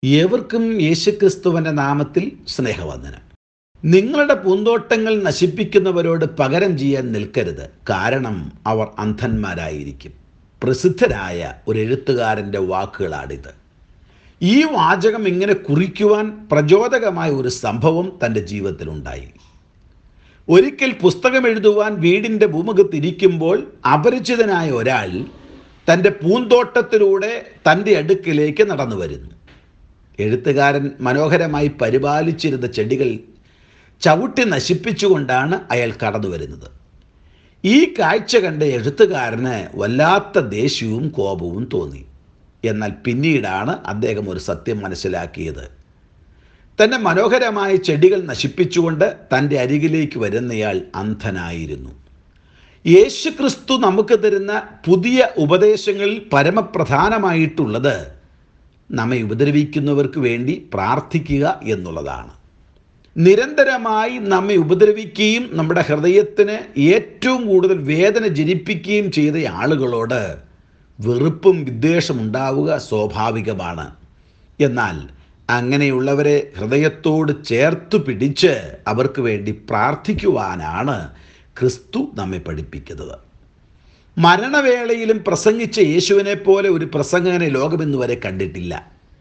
ഏവർക്കും യേശുക്രിസ്തുവിൻ്റെ നാമത്തിൽ സ്നേഹവന്ദനം നിങ്ങളുടെ പൂന്തോട്ടങ്ങൾ നശിപ്പിക്കുന്നവരോട് പകരം ചെയ്യാൻ നിൽക്കരുത് കാരണം അവർ അന്ധന്മാരായിരിക്കും പ്രസിദ്ധരായ ഒരു എഴുത്തുകാരൻ്റെ വാക്കുകളാണിത് ഈ വാചകം ഇങ്ങനെ കുറിക്കുവാൻ പ്രചോദകമായ ഒരു സംഭവം തൻ്റെ ജീവിതത്തിലുണ്ടായി ഒരിക്കൽ പുസ്തകം എഴുതുവാൻ വീടിൻ്റെ ഭൂമുഖത്തിരിക്കുമ്പോൾ അപരിചിതനായ ഒരാൾ തൻ്റെ പൂന്തോട്ടത്തിലൂടെ തൻ്റെ അടുക്കിലേക്ക് നടന്നു വരുന്നു എഴുത്തുകാരൻ മനോഹരമായി പരിപാലിച്ചിരുന്ന ചെടികൾ ചവിട്ടി നശിപ്പിച്ചുകൊണ്ടാണ് അയാൾ കടന്നു വരുന്നത് ഈ കാഴ്ച കണ്ട എഴുത്തുകാരന് വല്ലാത്ത ദേഷ്യവും കോപവും തോന്നി എന്നാൽ പിന്നീടാണ് അദ്ദേഹം ഒരു സത്യം മനസ്സിലാക്കിയത് തൻ്റെ മനോഹരമായ ചെടികൾ നശിപ്പിച്ചുകൊണ്ട് തൻ്റെ അരികിലേക്ക് വരുന്നയാൾ അന്ധനായിരുന്നു യേശുക്രിസ്തു നമുക്ക് തരുന്ന പുതിയ ഉപദേശങ്ങളിൽ പരമപ്രധാനമായിട്ടുള്ളത് നമ്മെ ഉപദ്രവിക്കുന്നവർക്ക് വേണ്ടി പ്രാർത്ഥിക്കുക എന്നുള്ളതാണ് നിരന്തരമായി നമ്മെ ഉപദ്രവിക്കുകയും നമ്മുടെ ഹൃദയത്തിന് ഏറ്റവും കൂടുതൽ വേദന ജനിപ്പിക്കുകയും ചെയ്ത ആളുകളോട് വെറുപ്പും വിദ്വേഷം ഉണ്ടാവുക സ്വാഭാവികമാണ് എന്നാൽ അങ്ങനെയുള്ളവരെ ഹൃദയത്തോട് ചേർത്ത് പിടിച്ച് അവർക്ക് വേണ്ടി പ്രാർത്ഥിക്കുവാനാണ് ക്രിസ്തു നമ്മെ പഠിപ്പിക്കുന്നത് മരണവേളയിലും പ്രസംഗിച്ച യേശുവിനെ പോലെ ഒരു പ്രസംഗകനെ ലോകമെന്ന് വരെ കണ്ടിട്ടില്ല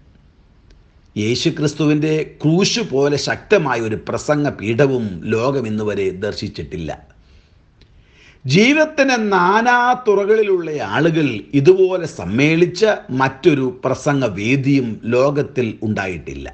യേശുക്രിസ്തുവിൻ്റെ ക്രൂശ് പോലെ ശക്തമായ ഒരു പ്രസംഗ പീഠവും ലോകം ഇന്നുവരെ ദർശിച്ചിട്ടില്ല ജീവിതത്തിന് നാനാ തുറകളിലുള്ള ആളുകൾ ഇതുപോലെ സമ്മേളിച്ച മറ്റൊരു പ്രസംഗ വേദിയും ലോകത്തിൽ ഉണ്ടായിട്ടില്ല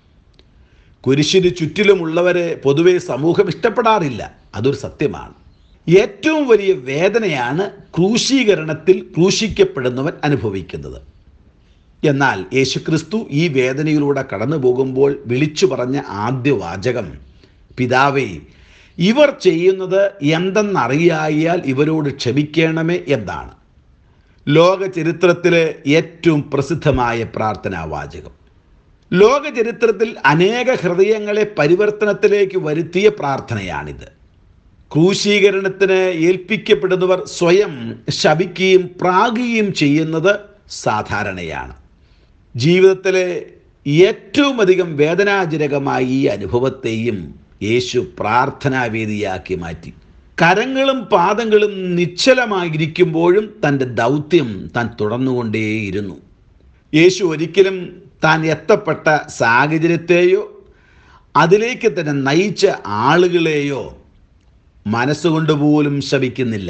കുരിശിന് ചുറ്റിലുമുള്ളവരെ പൊതുവെ സമൂഹം ഇഷ്ടപ്പെടാറില്ല അതൊരു സത്യമാണ് ഏറ്റവും വലിയ വേദനയാണ് ക്രൂശീകരണത്തിൽ ക്രൂശിക്കപ്പെടുന്നവൻ അനുഭവിക്കുന്നത് എന്നാൽ യേശുക്രിസ്തു ഈ വേദനയിലൂടെ കടന്നു പോകുമ്പോൾ വിളിച്ചു പറഞ്ഞ ആദ്യ വാചകം പിതാവേ ഇവർ ചെയ്യുന്നത് എന്തെന്നറിയായാൽ ഇവരോട് ക്ഷമിക്കണമേ എന്നാണ് ലോക ചരിത്രത്തിലെ ഏറ്റവും പ്രസിദ്ധമായ പ്രാർത്ഥനാ വാചകം ലോക ചരിത്രത്തിൽ അനേക ഹൃദയങ്ങളെ പരിവർത്തനത്തിലേക്ക് വരുത്തിയ പ്രാർത്ഥനയാണിത് ക്രൂശീകരണത്തിന് ഏൽപ്പിക്കപ്പെടുന്നവർ സ്വയം ശപിക്കുകയും പ്രാകുകയും ചെയ്യുന്നത് സാധാരണയാണ് ജീവിതത്തിലെ ഏറ്റവും അധികം വേദനാജനകമായ ഈ അനുഭവത്തെയും യേശു പ്രാർത്ഥനാവേദിയാക്കി മാറ്റി കരങ്ങളും പാദങ്ങളും നിശ്ചലമായിരിക്കുമ്പോഴും തൻ്റെ ദൗത്യം താൻ തുടർന്നുകൊണ്ടേയിരുന്നു യേശു ഒരിക്കലും താൻ എത്തപ്പെട്ട സാഹചര്യത്തെയോ അതിലേക്ക് തന്നെ നയിച്ച ആളുകളെയോ മനസ്സുകൊണ്ട് പോലും ശപിക്കുന്നില്ല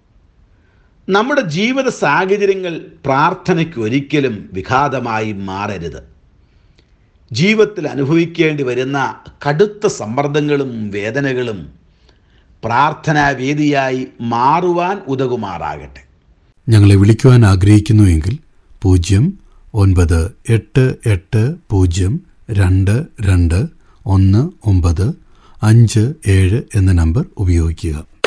നമ്മുടെ ജീവിത സാഹചര്യങ്ങൾ പ്രാർത്ഥനയ്ക്ക് ഒരിക്കലും വിഘാതമായി മാറരുത് ജീവിതത്തിൽ അനുഭവിക്കേണ്ടി വരുന്ന കടുത്ത സമ്മർദ്ദങ്ങളും വേദനകളും പ്രാർത്ഥനാവേദിയായി മാറുവാൻ ഉതകുമാറാകട്ടെ ഞങ്ങളെ വിളിക്കുവാൻ ആഗ്രഹിക്കുന്നുവെങ്കിൽ പൂജ്യം ഒൻപത് എട്ട് എട്ട് പൂജ്യം രണ്ട് രണ്ട് ഒന്ന് ഒമ്പത് അഞ്ച് ഏഴ് എന്ന നമ്പർ ഉപയോഗിക്കുക